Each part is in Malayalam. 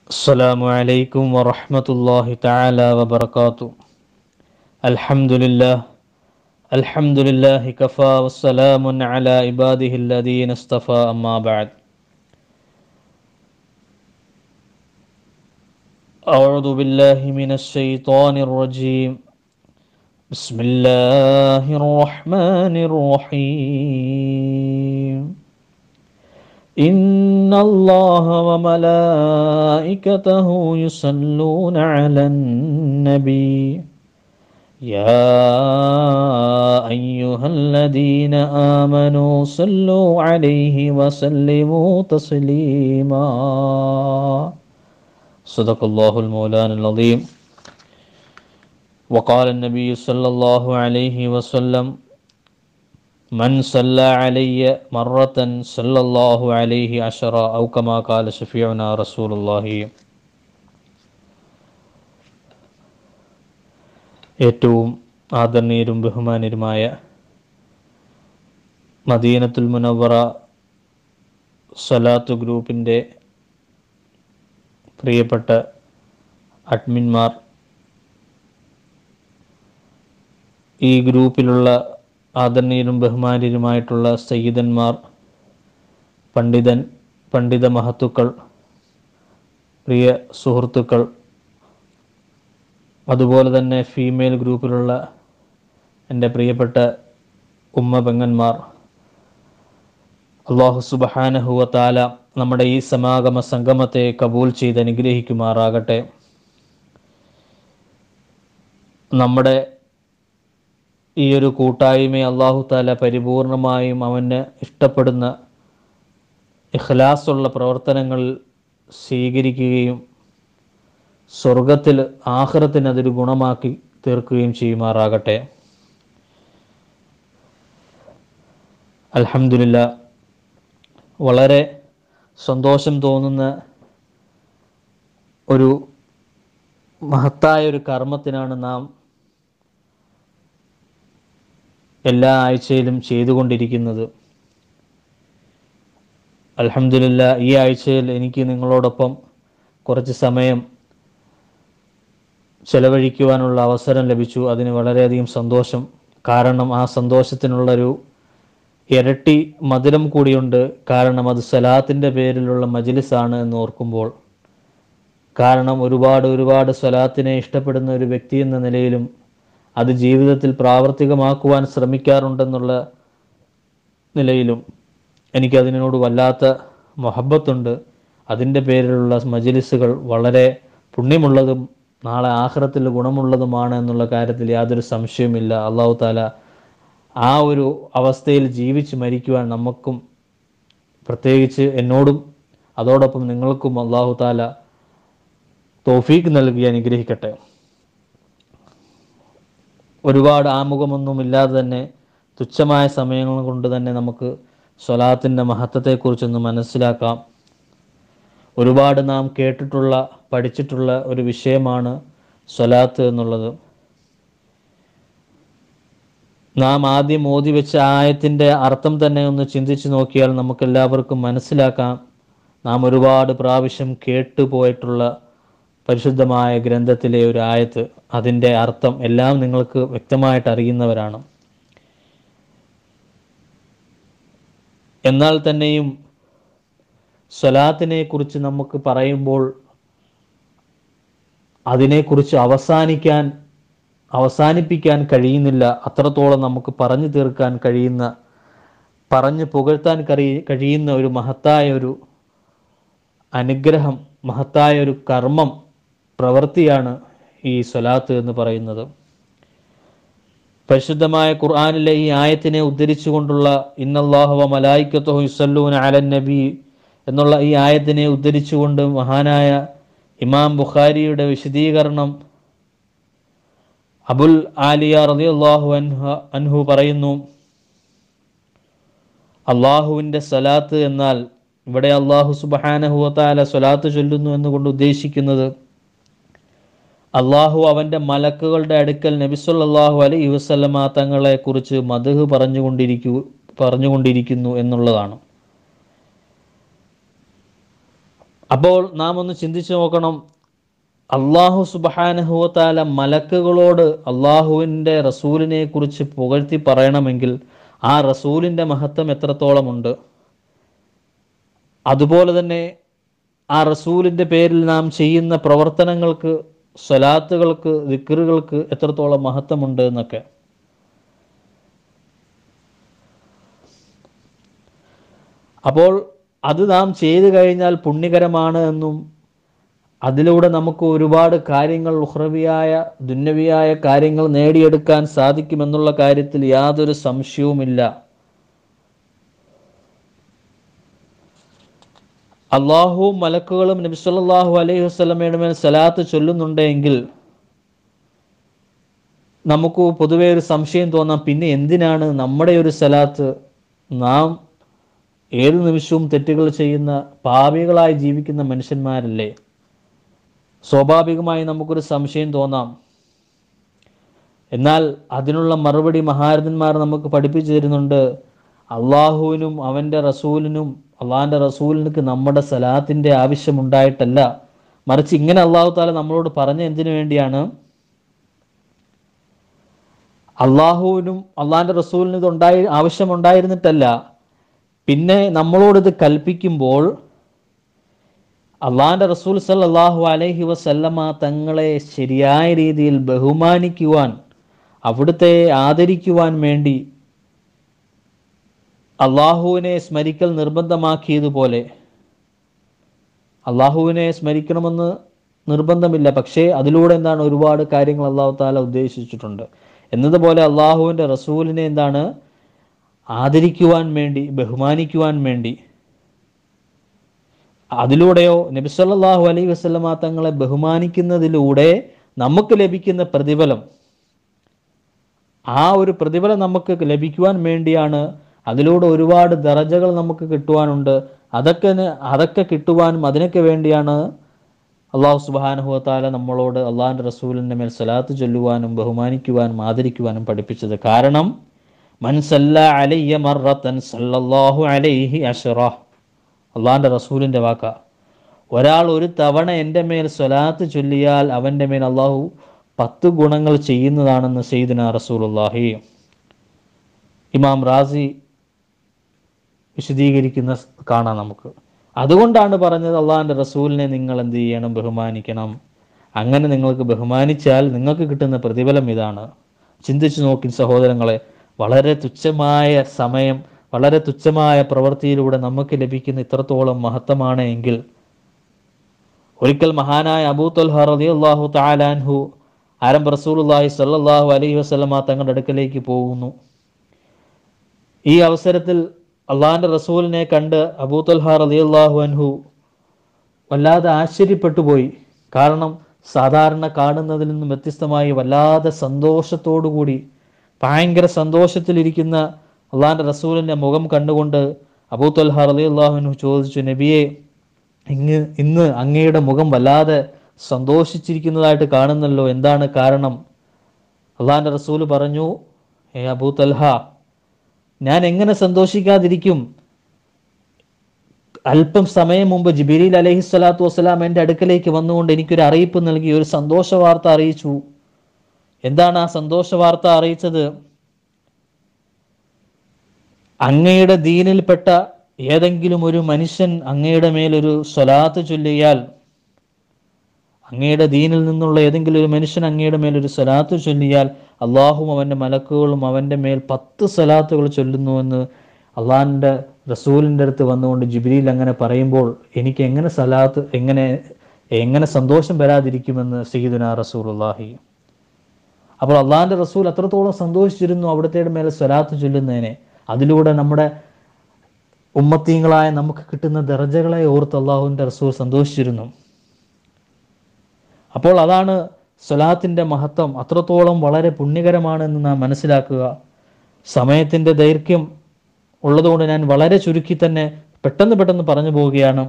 السلام عليكم ورحمة الله تعالى وبركاته الحمد لله الحمد لله كفى والسلام على عباده الذين اصطفى أما بعد أعوذ بالله من الشيطان الرجيم بسم الله الرحمن الرحيم إن الله وملائكته يصلون على النبي يا أيها الذين آمنوا صلوا عليه وسلموا تسليما صدق الله المولان العظيم وقال النبي صلى الله عليه وسلم من صلى علي مرة صلى الله عليه عشرة أو كما قال شفيعنا رسول الله ഏറ്റവും ആദരണീയരും ബഹുമാനരുമായ മദീനത്തുൽ മുനവറ സലാത്ത് ഗ്രൂപ്പിൻ്റെ പ്രിയപ്പെട്ട അഡ്മിന്മാർ ഈ ഗ്രൂപ്പിലുള്ള ആദരണീയരും ബഹുമാനരുമായിട്ടുള്ള സയ്യിദന്മാർ പണ്ഡിതൻ പണ്ഡിത മഹത്തുക്കൾ പ്രിയ സുഹൃത്തുക്കൾ അതുപോലെ തന്നെ ഫീമെയിൽ ഗ്രൂപ്പിലുള്ള എൻ്റെ പ്രിയപ്പെട്ട ഉമ്മ പെങ്ങന്മാർ അള്ളാഹു സുബഹാനഹുവ താല നമ്മുടെ ഈ സമാഗമ സംഗമത്തെ കബൂൽ ചെയ്ത് അനുഗ്രഹിക്കുമാറാകട്ടെ നമ്മുടെ ഈ ഒരു കൂട്ടായ്മയെ അള്ളാഹു താല പരിപൂർണമായും അവന് ഇഷ്ടപ്പെടുന്ന ഇഖ്ലാസുള്ള പ്രവർത്തനങ്ങൾ സ്വീകരിക്കുകയും സ്വർഗത്തിൽ ആഹ്റത്തിന് അതൊരു ഗുണമാക്കി തീർക്കുകയും ചെയ്യുമാറാകട്ടെ അൽഹംദുലില്ല വളരെ സന്തോഷം തോന്നുന്ന ഒരു മഹത്തായ ഒരു കർമ്മത്തിനാണ് നാം എല്ലാ ആഴ്ചയിലും ചെയ്തുകൊണ്ടിരിക്കുന്നത് അലഹമില്ല ഈ ആഴ്ചയിൽ എനിക്ക് നിങ്ങളോടൊപ്പം കുറച്ച് സമയം ചെലവഴിക്കുവാനുള്ള അവസരം ലഭിച്ചു അതിന് വളരെയധികം സന്തോഷം കാരണം ആ സന്തോഷത്തിനുള്ളൊരു ഇരട്ടി മധുരം കൂടിയുണ്ട് കാരണം അത് സലാത്തിൻ്റെ പേരിലുള്ള മജിലിസാണ് എന്ന് ഓർക്കുമ്പോൾ കാരണം ഒരുപാട് ഒരുപാട് സ്വലാത്തിനെ ഇഷ്ടപ്പെടുന്ന ഒരു വ്യക്തി എന്ന നിലയിലും അത് ജീവിതത്തിൽ പ്രാവർത്തികമാക്കുവാൻ ശ്രമിക്കാറുണ്ടെന്നുള്ള നിലയിലും എനിക്കതിനോട് വല്ലാത്ത മൊഹബത്തുണ്ട് അതിൻ്റെ പേരിലുള്ള മജിലിസുകൾ വളരെ പുണ്യമുള്ളതും നാളെ ആഹ്റത്തിൽ ഗുണമുള്ളതുമാണ് എന്നുള്ള കാര്യത്തിൽ യാതൊരു സംശയവുമില്ല അള്ളാഹു താല ആ ഒരു അവസ്ഥയിൽ ജീവിച്ച് മരിക്കുവാൻ നമുക്കും പ്രത്യേകിച്ച് എന്നോടും അതോടൊപ്പം നിങ്ങൾക്കും അള്ളാഹു താല തോഫീക്ക് നൽകി അനുഗ്രഹിക്കട്ടെ ഒരുപാട് ആമുഖമൊന്നുമില്ലാതെ തന്നെ തുച്ഛമായ സമയങ്ങൾ കൊണ്ട് തന്നെ നമുക്ക് സ്വലാത്തിൻ്റെ മഹത്വത്തെക്കുറിച്ചൊന്ന് മനസ്സിലാക്കാം ഒരുപാട് നാം കേട്ടിട്ടുള്ള പഠിച്ചിട്ടുള്ള ഒരു വിഷയമാണ് സ്വലാത്ത് എന്നുള്ളത് നാം ആദ്യം ഓതി വെച്ച ആയത്തിൻ്റെ അർത്ഥം തന്നെ ഒന്ന് ചിന്തിച്ചു നോക്കിയാൽ നമുക്കെല്ലാവർക്കും മനസ്സിലാക്കാം നാം ഒരുപാട് പ്രാവശ്യം കേട്ടുപോയിട്ടുള്ള പരിശുദ്ധമായ ഗ്രന്ഥത്തിലെ ഒരു ആയത്ത് അതിൻ്റെ അർത്ഥം എല്ലാം നിങ്ങൾക്ക് വ്യക്തമായിട്ട് അറിയുന്നവരാണ് എന്നാൽ തന്നെയും സ്വലാത്തിനെ കുറിച്ച് നമുക്ക് പറയുമ്പോൾ അതിനെക്കുറിച്ച് അവസാനിക്കാൻ അവസാനിപ്പിക്കാൻ കഴിയുന്നില്ല അത്രത്തോളം നമുക്ക് പറഞ്ഞു തീർക്കാൻ കഴിയുന്ന പറഞ്ഞു പുകഴ്ത്താൻ കഴി കഴിയുന്ന ഒരു മഹത്തായ ഒരു അനുഗ്രഹം മഹത്തായ ഒരു കർമ്മം പ്രവൃത്തിയാണ് ഈ സ്വലാത്ത് എന്ന് പറയുന്നത് പരിശുദ്ധമായ ഖുർആാനിലെ ഈ ആയത്തിനെ ഉദ്ധരിച്ചുകൊണ്ടുള്ള ഇന്നല്ലാഹുവ മലായിക്കത്തോ യുസല്ലൂൻ അലൻ നബി എന്നുള്ള ഈ ആയത്തിനെ ഉദ്ധരിച്ചുകൊണ്ട് മഹാനായ ഇമാം ബുഖാരിയുടെ വിശദീകരണം അബുൽ ആലിയ റതി അള്ളാഹു അൻഹു അൻഹു പറയുന്നു അള്ളാഹുവിൻ്റെ സ്വലാത്ത് എന്നാൽ ഇവിടെ അള്ളാഹു സുബഹാനഹുവത്താല സ്വലാത്ത് ചൊല്ലുന്നു എന്നുകൊണ്ട് ഉദ്ദേശിക്കുന്നത് അള്ളാഹു അവൻ്റെ മലക്കുകളുടെ അടുക്കൽ നബിസുല്ലാഹു അലൈഹി വസല്ലമ തങ്ങളെ കുറിച്ച് മധുഹ് പറഞ്ഞുകൊണ്ടിരിക്കു പറഞ്ഞുകൊണ്ടിരിക്കുന്നു എന്നുള്ളതാണ് അപ്പോൾ നാം ഒന്ന് ചിന്തിച്ചു നോക്കണം അള്ളാഹു സുബഹാനഹുവത്താല മലക്കുകളോട് അള്ളാഹുവിൻ്റെ റസൂലിനെ കുറിച്ച് പുകഴ്ത്തി പറയണമെങ്കിൽ ആ റസൂലിൻ്റെ മഹത്വം എത്രത്തോളമുണ്ട് അതുപോലെ തന്നെ ആ റസൂലിൻ്റെ പേരിൽ നാം ചെയ്യുന്ന പ്രവർത്തനങ്ങൾക്ക് സ്വലാത്തുകൾക്ക് ദിക്കറുകൾക്ക് എത്രത്തോളം മഹത്വമുണ്ട് എന്നൊക്കെ അപ്പോൾ അത് നാം ചെയ്തു കഴിഞ്ഞാൽ പുണ്യകരമാണ് എന്നും അതിലൂടെ നമുക്ക് ഒരുപാട് കാര്യങ്ങൾ ഉഹ്രവിയായ ദുന്നവിയായ കാര്യങ്ങൾ നേടിയെടുക്കാൻ സാധിക്കുമെന്നുള്ള കാര്യത്തിൽ യാതൊരു സംശയവുമില്ല അള്ളാഹുവും മലക്കുകളും നബിസ്വല്ലാഹു അലൈഹി വസ്ലമയുടെ മേൽ സലാത്ത് ചൊല്ലുന്നുണ്ടെങ്കിൽ നമുക്ക് പൊതുവെ ഒരു സംശയം തോന്നാം പിന്നെ എന്തിനാണ് നമ്മുടെ ഒരു സലാത്ത് നാം ഏത് നിമിഷവും തെറ്റുകൾ ചെയ്യുന്ന പാപികളായി ജീവിക്കുന്ന മനുഷ്യന്മാരല്ലേ സ്വാഭാവികമായി നമുക്കൊരു സംശയം തോന്നാം എന്നാൽ അതിനുള്ള മറുപടി മഹാരഥന്മാർ നമുക്ക് പഠിപ്പിച്ചു തരുന്നുണ്ട് അള്ളാഹുവിനും അവൻ്റെ റസൂലിനും അള്ളാഹിൻ്റെ റസൂലിനക്ക് നമ്മുടെ സലാത്തിൻ്റെ ആവശ്യമുണ്ടായിട്ടല്ല മറിച്ച് ഇങ്ങനെ അള്ളാഹു താല നമ്മളോട് പറഞ്ഞ എന്തിനു വേണ്ടിയാണ് അള്ളാഹുവിനും അള്ളാഹിൻ്റെ റസൂലിനും ഇത് ഉണ്ടായി ആവശ്യമുണ്ടായിരുന്നിട്ടല്ല പിന്നെ നമ്മളോട് ഇത് കൽപ്പിക്കുമ്പോൾ അള്ളാഹിൻ്റെ റസൂൽ സല്ലാഹു അലൈഹി വസല്ലമ തങ്ങളെ ശരിയായ രീതിയിൽ ബഹുമാനിക്കുവാൻ അവിടുത്തെ ആദരിക്കുവാൻ വേണ്ടി അള്ളാഹുവിനെ സ്മരിക്കൽ നിർബന്ധമാക്കിയതുപോലെ അള്ളാഹുവിനെ സ്മരിക്കണമെന്ന് നിർബന്ധമില്ല പക്ഷേ അതിലൂടെ എന്താണ് ഒരുപാട് കാര്യങ്ങൾ അള്ളാഹു താല ഉദ്ദേശിച്ചിട്ടുണ്ട് എന്നതുപോലെ അള്ളാഹുവിൻ്റെ റസൂലിനെ എന്താണ് ആദരിക്കുവാൻ വേണ്ടി ബഹുമാനിക്കുവാൻ വേണ്ടി അതിലൂടെയോ നബിസല്ലാഹു അലൈ വസ്ലമ തങ്ങളെ ബഹുമാനിക്കുന്നതിലൂടെ നമുക്ക് ലഭിക്കുന്ന പ്രതിഫലം ആ ഒരു പ്രതിഫലം നമുക്ക് ലഭിക്കുവാൻ വേണ്ടിയാണ് അതിലൂടെ ഒരുപാട് ദറജകൾ നമുക്ക് കിട്ടുവാനുണ്ട് അതൊക്കെ അതൊക്കെ കിട്ടുവാനും അതിനൊക്കെ വേണ്ടിയാണ് അള്ളാഹു സുബാനുഹുവത്താല നമ്മളോട് അള്ളാഹിൻ്റെ റസൂലിൻ്റെ മേൽ സലാത്ത് ചൊല്ലുവാനും ബഹുമാനിക്കുവാനും ആദരിക്കുവാനും പഠിപ്പിച്ചത് കാരണം മൻസല്ല അലയ്യ മറത്തൻ സല്ലല്ലാഹു അലൈഹി അഷറ അള്ളാഹിൻ്റെ റസൂലിൻ്റെ വാക്ക ഒരാൾ ഒരു തവണ എൻ്റെ മേൽ സ്വലാത്ത് ചൊല്ലിയാൽ അവൻ്റെ മേൽ അള്ളാഹു പത്ത് ഗുണങ്ങൾ ചെയ്യുന്നതാണെന്ന് സെയ്ദിന റസൂലുല്ലാഹി ഇമാം റാസി വിശദീകരിക്കുന്ന കാണാം നമുക്ക് അതുകൊണ്ടാണ് പറഞ്ഞത് അള്ളാഹിൻ്റെ റസൂലിനെ നിങ്ങൾ എന്ത് ചെയ്യണം ബഹുമാനിക്കണം അങ്ങനെ നിങ്ങൾക്ക് ബഹുമാനിച്ചാൽ നിങ്ങൾക്ക് കിട്ടുന്ന പ്രതിഫലം ഇതാണ് ചിന്തിച്ചു നോക്കി സഹോദരങ്ങളെ വളരെ തുച്ഛമായ സമയം വളരെ തുച്ഛമായ പ്രവൃത്തിയിലൂടെ നമുക്ക് ലഭിക്കുന്ന ഇത്രത്തോളം മഹത്വമാണ് എങ്കിൽ ഒരിക്കൽ മഹാനായ അബൂ തൊൽഹ റളിയല്ലാഹു തആലാൻഹു ആരംഭ റസൂലുള്ളാഹി സ്വല്ലല്ലാഹു അലൈഹി വസല്ലമ തങ്ങളുടെ അടുക്കലേക്ക് പോകുന്നു ഈ അവസരത്തിൽ അള്ളാഹിൻ്റെ റസൂലിനെ കണ്ട് അബൂ തൊൽഹ റളിയല്ലാഹു അൻഹു വല്ലാതെ ആശ്ചര്യപ്പെട്ടു പോയി കാരണം സാധാരണ കാണുന്നതിൽ നിന്നും വ്യത്യസ്തമായി വല്ലാതെ സന്തോഷത്തോടുകൂടി ഭയങ്കര സന്തോഷത്തിലിരിക്കുന്ന അള്ളാഹിൻ്റെ റസൂലിൻ്റെ മുഖം കണ്ടുകൊണ്ട് അബൂ തൊൽഹ റളിയല്ലാഹു ചോദിച്ചു നബിയെ ഇങ്ങ് ഇന്ന് അങ്ങയുടെ മുഖം വല്ലാതെ സന്തോഷിച്ചിരിക്കുന്നതായിട്ട് കാണുന്നല്ലോ എന്താണ് കാരണം അള്ളാഹിൻ്റെ റസൂൽ പറഞ്ഞു ഏ അബൂ തൽഹ ഞാൻ എങ്ങനെ സന്തോഷിക്കാതിരിക്കും അല്പം സമയം മുമ്പ് ജിബിരിൽ അലഹി സ്വലാത്തു വസ്സലാം എൻ്റെ അടുക്കലേക്ക് വന്നുകൊണ്ട് എനിക്കൊരു അറിയിപ്പ് നൽകി ഒരു സന്തോഷ വാർത്ത അറിയിച്ചു എന്താണ് ആ സന്തോഷ വാർത്ത അറിയിച്ചത് അങ്ങയുടെ ദീനിൽപ്പെട്ട ഏതെങ്കിലും ഒരു മനുഷ്യൻ അങ്ങയുടെ മേലൊരു സ്വലാത്ത് ചൊല്ലിയാൽ അങ്ങയുടെ ദീനിൽ നിന്നുള്ള ഏതെങ്കിലും ഒരു മനുഷ്യൻ അങ്ങയുടെ മേൽ ഒരു സ്വലാത്ത് ചൊല്ലിയാൽ അള്ളാഹും അവൻ്റെ മലക്കുകളും അവൻ്റെ മേൽ പത്ത് സ്വലാത്തുകൾ ചൊല്ലുന്നുവെന്ന് അള്ളാഹിൻ്റെ റസൂലിൻ്റെ അടുത്ത് വന്നുകൊണ്ട് ജിബ്രീൽ അങ്ങനെ പറയുമ്പോൾ എനിക്ക് എങ്ങനെ സലാത്ത് എങ്ങനെ എങ്ങനെ സന്തോഷം വരാതിരിക്കുമെന്ന് സയ്യിദുന റസൂലുള്ളാഹി അപ്പോൾ അള്ളാഹിൻ്റെ റസൂൽ അത്രത്തോളം സന്തോഷിച്ചിരുന്നു അവിടുത്തെ മേലെ സ്വലാത്ത് ചൊല്ലുന്നതിനെ അതിലൂടെ നമ്മുടെ ഉമ്മത്തീങ്ങളായ നമുക്ക് കിട്ടുന്ന ദർജകളെ ഓർത്ത് അള്ളാഹുവിൻ്റെ റസൂൽ സന്തോഷിച്ചിരുന്നു അപ്പോൾ അതാണ് സ്വലാത്തിൻ്റെ മഹത്വം അത്രത്തോളം വളരെ പുണ്യകരമാണെന്ന് നാം മനസ്സിലാക്കുക സമയത്തിൻ്റെ ദൈർഘ്യം ഉള്ളതുകൊണ്ട് ഞാൻ വളരെ ചുരുക്കി തന്നെ പെട്ടെന്ന് പെട്ടെന്ന് പറഞ്ഞു പോവുകയാണ്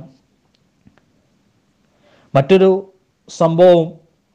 മറ്റൊരു സംഭവം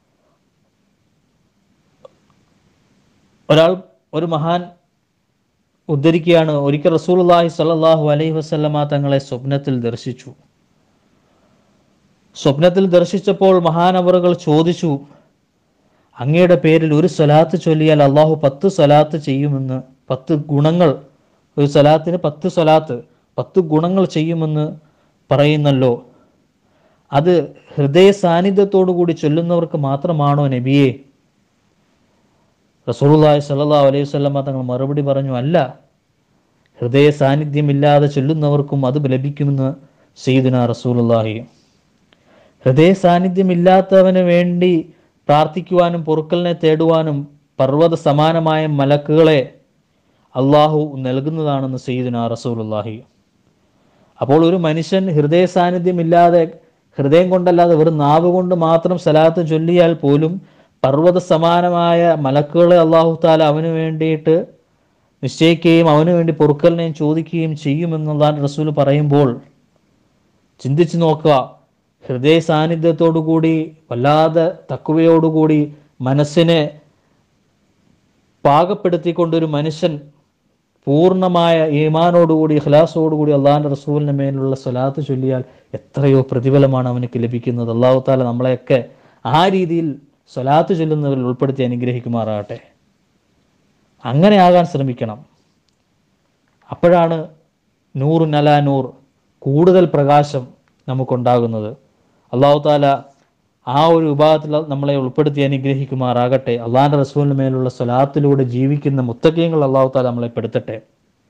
ഒരാൾ ഒരു മഹാൻ ഉദ്ധരിക്കുകയാണ് ഒരിക്കൽ റസൂലുള്ളാഹി സ്വല്ലല്ലാഹു അലൈഹി വസല്ലമ തങ്ങളെ സ്വപ്നത്തിൽ ദർശിച്ചു സ്വപ്നത്തിൽ ദർശിച്ചപ്പോൾ മഹാനവറുകൾ ചോദിച്ചു അങ്ങയുടെ പേരിൽ ഒരു സ്വലാത്ത് ചൊല്ലിയാൽ അള്ളാഹു പത്ത് സ്വലാത്ത് ചെയ്യുമെന്ന് പത്ത് ഗുണങ്ങൾ ഒരു സ്വലാത്തിന് പത്ത് സ്വലാത്ത് പത്ത് ഗുണങ്ങൾ ചെയ്യുമെന്ന് പറയുന്നല്ലോ അത് ഹൃദയ സാന്നിധ്യത്തോടു കൂടി ചൊല്ലുന്നവർക്ക് മാത്രമാണോ നബിയെ റസൂലുള്ളാഹി സ്വല്ലല്ലാഹു അലൈഹി വസല്ലമ തങ്ങൾ മറുപടി പറഞ്ഞു അല്ല ഹൃദയ സാന്നിധ്യമില്ലാതെ ചൊല്ലുന്നവർക്കും അത് ലഭിക്കുമെന്ന് സയ്യിദുന റസൂലുള്ളാഹി ഹൃദയ സാന്നിധ്യമില്ലാത്തവന് വേണ്ടി പ്രാർത്ഥിക്കുവാനും പൊറുക്കലിനെ തേടുവാനും പർവ്വത സമാനമായ മലക്കുകളെ അള്ളാഹു നൽകുന്നതാണെന്ന് സയ്യിദുന റസൂലുള്ളാഹി അപ്പോൾ ഒരു മനുഷ്യൻ ഹൃദയ സാന്നിധ്യമില്ലാതെ ഹൃദയം കൊണ്ടല്ലാതെ വെറും നാവ് കൊണ്ട് മാത്രം സലാത്ത് ചൊല്ലിയാൽ പോലും പർവ്വത സമാനമായ മലക്കുകളെ അള്ളാഹു താല അവന് വേണ്ടിയിട്ട് നിശ്ചയിക്കുകയും അവന് വേണ്ടി പൊറുക്കലിനെയും ചോദിക്കുകയും ചെയ്യുമെന്നുള്ളതാണ് റസൂൽ പറയുമ്പോൾ ചിന്തിച്ചു നോക്കുക ഹൃദയ സാന്നിധ്യത്തോടു കൂടി വല്ലാതെ തക്കുവയോടുകൂടി മനസ്സിനെ പാകപ്പെടുത്തിക്കൊണ്ടൊരു മനുഷ്യൻ പൂർണ്ണമായ ഈമാനോടുകൂടി ഇഖ്ലാസോടുകൂടി അള്ളാഹിൻ്റെ റസൂലിന് മേലുള്ള സ്വലാത്ത് ചൊല്ലിയാൽ എത്രയോ പ്രതിഫലമാണ് അവനക്ക് ലഭിക്കുന്നത് അള്ളാഹു താല നമ്മളെയൊക്കെ ആ രീതിയിൽ സ്വലാത്ത് ചൊല്ലുന്നവരിൽ ഉൾപ്പെടുത്തി അനുഗ്രഹിക്കുമാറാകട്ടെ അങ്ങനെ ആകാൻ ശ്രമിക്കണം അപ്പോഴാണ് നൂറ് നല നൂർ കൂടുതൽ പ്രകാശം നമുക്കുണ്ടാകുന്നത് അള്ളാഹു താല ആ ഒരു വിഭാഗത്തിൽ നമ്മളെ ഉൾപ്പെടുത്തി അനുഗ്രഹിക്കുമാറാകട്ടെ അള്ളാഹിൻ്റെ റസൂലിന് മേലുള്ള സ്വലാത്തിലൂടെ ജീവിക്കുന്ന മുത്തകീയങ്ങൾ അള്ളാഹു താല നമ്മളെ പെടുത്തട്ടെ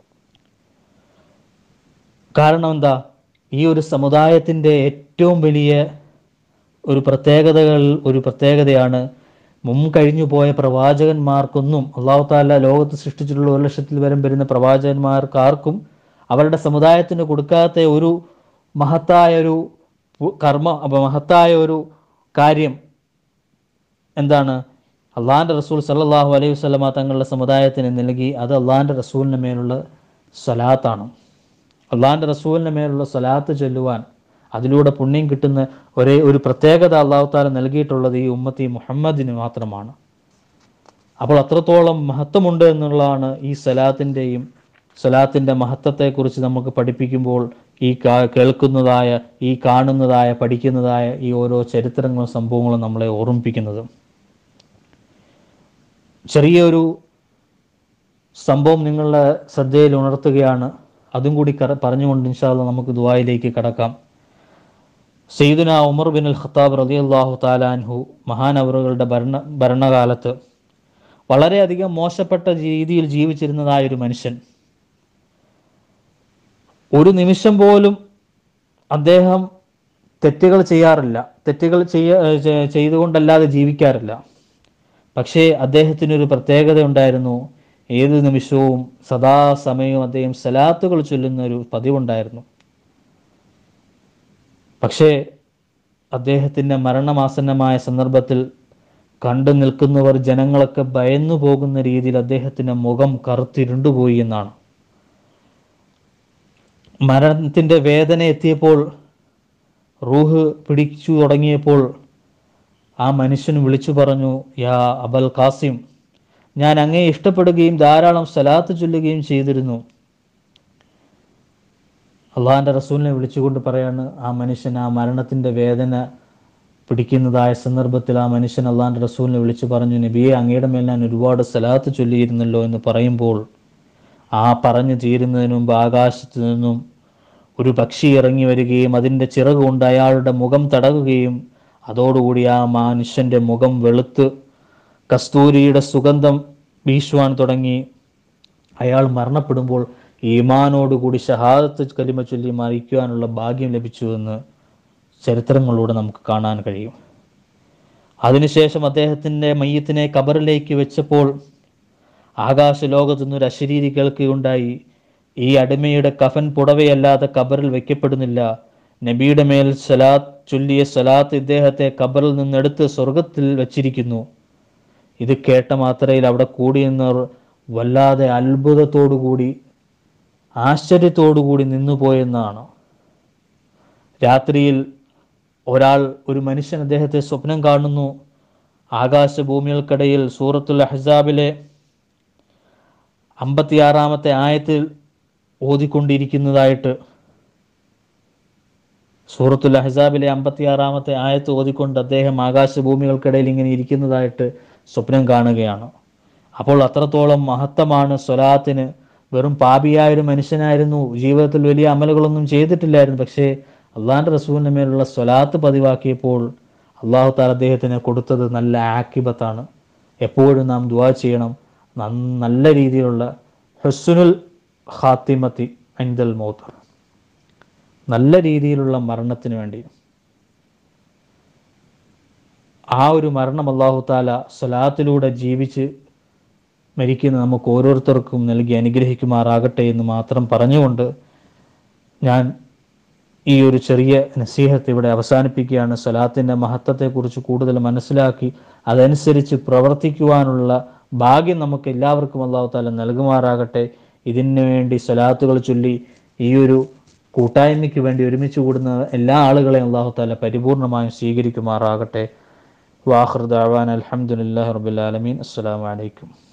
കാരണം എന്താ ഈ ഒരു സമുദായത്തിൻ്റെ ഏറ്റവും വലിയ ഒരു പ്രത്യേകതകൾ ഒരു പ്രത്യേകതയാണ് മുൻ കഴിഞ്ഞു പോയ പ്രവാചകന്മാർക്കൊന്നും അള്ളാഹു താല ലോകത്ത് സൃഷ്ടിച്ചിട്ടുള്ള ഒരു ലക്ഷത്തിൽ വരം വരുന്ന പ്രവാചകന്മാർക്കാർക്കും അവരുടെ സമുദായത്തിന് കൊടുക്കാത്ത ഒരു മഹത്തായ ഒരു പു- കർമ്മ അപ്പൊ മഹത്തായ ഒരു കാര്യം എന്താണ് അള്ളാഹിൻ്റെ റസൂൽ സല്ലല്ലാഹു അലൈഹി വസല്ലമ തങ്ങളുടെ സമുദായത്തിന് നൽകി അത് അള്ളാഹിൻ്റെ റസൂലിന് മേലുള്ള സ്വലാത്താണ് അള്ളാഹിൻ്റെ റസൂലിന് മേലുള്ള സ്വലാത്ത് ചൊല്ലുവാൻ അതിലൂടെ പുണ്യം കിട്ടുന്ന ഒരേ ഒരു പ്രത്യേകത അള്ളാഹു താല നൽകിയിട്ടുള്ളത് ഈ ഉമ്മത്തി മുഹമ്മദിന് മാത്രമാണ് അപ്പോൾ അത്രത്തോളം മഹത്വമുണ്ട് എന്നുള്ളതാണ് ഈ സലാത്തിൻ്റെയും സലാത്തിൻ്റെ മഹത്വത്തെക്കുറിച്ച് നമുക്ക് പഠിപ്പിക്കുമ്പോൾ ഈ കാ- കേൾക്കുന്നതായ ഈ കാണുന്നതായ പഠിക്കുന്നതായ ഈ ഓരോ ചരിത്രങ്ങളും സംഭവങ്ങളും നമ്മളെ ഓർമ്മിപ്പിക്കുന്നത് ചെറിയൊരു സംഭവം നിങ്ങളുടെ ശ്രദ്ധയിൽ ഉണർത്തുകയാണ് അതും കൂടി കറ- പറഞ്ഞുകൊണ്ട് ഇൻഷാല്ല നമുക്ക് ദുബായിലേക്ക് കടക്കാം സെയ്ദുന ഉമർ ബിൻ അൽ ഖത്താബ് റളിയല്ലാഹു താലാൻഹു മഹാനവറുകളുടെ ഭരണ ഭരണകാലത്ത് വളരെയധികം മോശപ്പെട്ട രീതിയിൽ ജീവിച്ചിരുന്നതായ ഒരു മനുഷ്യൻ ഒരു നിമിഷം പോലും അദ്ദേഹം തെറ്റുകൾ ചെയ്യാറില്ല തെറ്റുകൾ ചെയ്യ ചെ- ചെയ്തുകൊണ്ടല്ലാതെ ജീവിക്കാറില്ല പക്ഷേ അദ്ദേഹത്തിനൊരു പ്രത്യേകത ഉണ്ടായിരുന്നു ഏത് നിമിഷവും സദാസമയവും അദ്ദേഹം സലാത്തുകൾ ചൊല്ലുന്ന ഒരു പതിവുണ്ടായിരുന്നു പക്ഷേ അദ്ദേഹത്തിൻ്റെ മരണമാസന്നമായ സന്ദർഭത്തിൽ കണ്ടു നിൽക്കുന്നവർ ജനങ്ങളൊക്കെ ഭയന്നു പോകുന്ന രീതിയിൽ അദ്ദേഹത്തിൻ്റെ മുഖം കറുത്തിരുണ്ടുപോയി എന്നാണ് മരണത്തിൻ്റെ വേദന എത്തിയപ്പോൾ റൂഹ് പിടിച്ചു തുടങ്ങിയപ്പോൾ ആ മനുഷ്യൻ വിളിച്ചു പറഞ്ഞു യാ അബൽ ഖാസിം ഞാൻ അങ്ങേ ഇഷ്ടപ്പെടുകയും ധാരാളം സലാത്ത് ചൊല്ലുകയും ചെയ്തിരുന്നു അള്ളാഹിൻ്റെ റസൂലിനെ വിളിച്ചുകൊണ്ട് പറയാണ് ആ മനുഷ്യൻ ആ മരണത്തിൻ്റെ വേദന പിടിക്കുന്നതായ സന്ദർഭത്തിൽ ആ മനുഷ്യൻ അള്ളാഹിൻ്റെ റസൂലിനെ വിളിച്ചു പറഞ്ഞു നബിയെ അങ്ങയുടെ മേൽ ഞാൻ ഒരുപാട് സലാത്ത് ചൊല്ലിയിരുന്നല്ലോ എന്ന് പറയുമ്പോൾ ആ പറഞ്ഞു തീരുന്നതിന് മുമ്പ് ആകാശത്ത് നിന്നും ഒരു പക്ഷി ഇറങ്ങി വരികയും അതിൻ്റെ ചിറക് കൊണ്ട് അയാളുടെ മുഖം തടകുകയും അതോടുകൂടി ആ മനുഷ്യൻ്റെ മുഖം വെളുത്ത് കസ്തൂരിയുടെ സുഗന്ധം വീശുവാൻ തുടങ്ങി അയാൾ മരണപ്പെടുമ്പോൾ ഈമാനോടുകൂടി ഷഹാദത്ത് കലിമ ചൊല്ലി മരിക്കുവാനുള്ള ഭാഗ്യം ലഭിച്ചു എന്ന് ചരിത്രങ്ങളിലൂടെ നമുക്ക് കാണാൻ കഴിയും അതിനുശേഷം അദ്ദേഹത്തിൻ്റെ മയ്യത്തിനെ കബറിലേക്ക് വെച്ചപ്പോൾ ആകാശ ലോകത്തു നിന്നൊരു അശരീരി കേൾക്കുകയുണ്ടായി ഈ അടിമയുടെ കഫൻ പുടവയല്ലാതെ കബറിൽ വെക്കപ്പെടുന്നില്ല നബിയുടെ മേൽ സലാത്ത് ചൊല്ലിയ സലാത്ത് ഇദ്ദേഹത്തെ കബറിൽ നിന്നെടുത്ത് സ്വർഗത്തിൽ വച്ചിരിക്കുന്നു ഇത് കേട്ട മാത്രയിൽ അവിടെ കൂടിയെന്നവർ വല്ലാതെ അത്ഭുതത്തോടുകൂടി ആശ്ചര്യത്തോടുകൂടി നിന്നുപോയെന്നാണ് രാത്രിയിൽ ഒരാൾ ഒരു മനുഷ്യൻ അദ്ദേഹത്തെ സ്വപ്നം കാണുന്നു ആകാശഭൂമികൾക്കിടയിൽ സൂറത്തുൽ അഹ്സാബിലെ അമ്പത്തിയാറാമത്തെ ആയത്തിൽ ഓതിക്കൊണ്ടിരിക്കുന്നതായിട്ട് സൂറത്തുൽ അഹ്സാബിലെ അമ്പത്തിയാറാമത്തെ ആയത്ത് ഓതിക്കൊണ്ട് അദ്ദേഹം ആകാശഭൂമികൾക്കിടയിൽ ഇങ്ങനെ ഇരിക്കുന്നതായിട്ട് സ്വപ്നം കാണുകയാണ് അപ്പോൾ അത്രത്തോളം മഹത്വമാണ് സ്വലാത്തിന് വെറും പാപിയായ ഒരു മനുഷ്യനായിരുന്നു ജീവിതത്തിൽ വലിയ അമലുകളൊന്നും ചെയ്തിട്ടില്ലായിരുന്നു പക്ഷേ അള്ളാഹിൻ്റെ റസൂലിൻ്റെ മേലുള്ള സ്വലാത്ത് പതിവാക്കിയപ്പോൾ അള്ളാഹു താല അദ്ദേഹത്തിന് കൊടുത്തത് നല്ല ആക്കിബത്താണ് എപ്പോഴും നാം ദുവാ ചെയ്യണം നന്ന- നല്ല രീതിയിലുള്ള ഹുസ്നുൽ ഖാത്തിമത്തി ഐന്ദൽ മൗത്ത് നല്ല രീതിയിലുള്ള മരണത്തിന് വേണ്ടി ആ ഒരു മരണം അള്ളാഹു താല സ്വലാത്തിലൂടെ ജീവിച്ച് മരിക്കുന്ന നമുക്ക് ഓരോരുത്തർക്കും നൽകി അനുഗ്രഹിക്കുമാറാകട്ടെ എന്ന് മാത്രം പറഞ്ഞുകൊണ്ട് ഞാൻ ഈ ഒരു ചെറിയ നസീഹത്ത് ഇവിടെ അവസാനിപ്പിക്കുകയാണ് സ്വലാത്തിൻ്റെ മഹത്വത്തെക്കുറിച്ച് കൂടുതൽ മനസ്സിലാക്കി അതനുസരിച്ച് പ്രവർത്തിക്കുവാനുള്ള ഭാഗ്യം നമുക്ക് എല്ലാവർക്കും അള്ളാഹു താല നൽകുമാറാകട്ടെ ഇതിനു വേണ്ടി സ്വലാത്തുകൾ ചൊല്ലി ഈ ഒരു കൂട്ടായ്മയ്ക്ക് വേണ്ടി ഒരുമിച്ച് കൂടുന്ന എല്ലാ ആളുകളെയും അള്ളാഹു താല പരിപൂർണമായും സ്വീകരിക്കുമാറാകട്ടെ വാഹൃദാവാൻ അലഹമുല്ലാ റബുലാലമീൻ അസ്സാം വലൈക്കും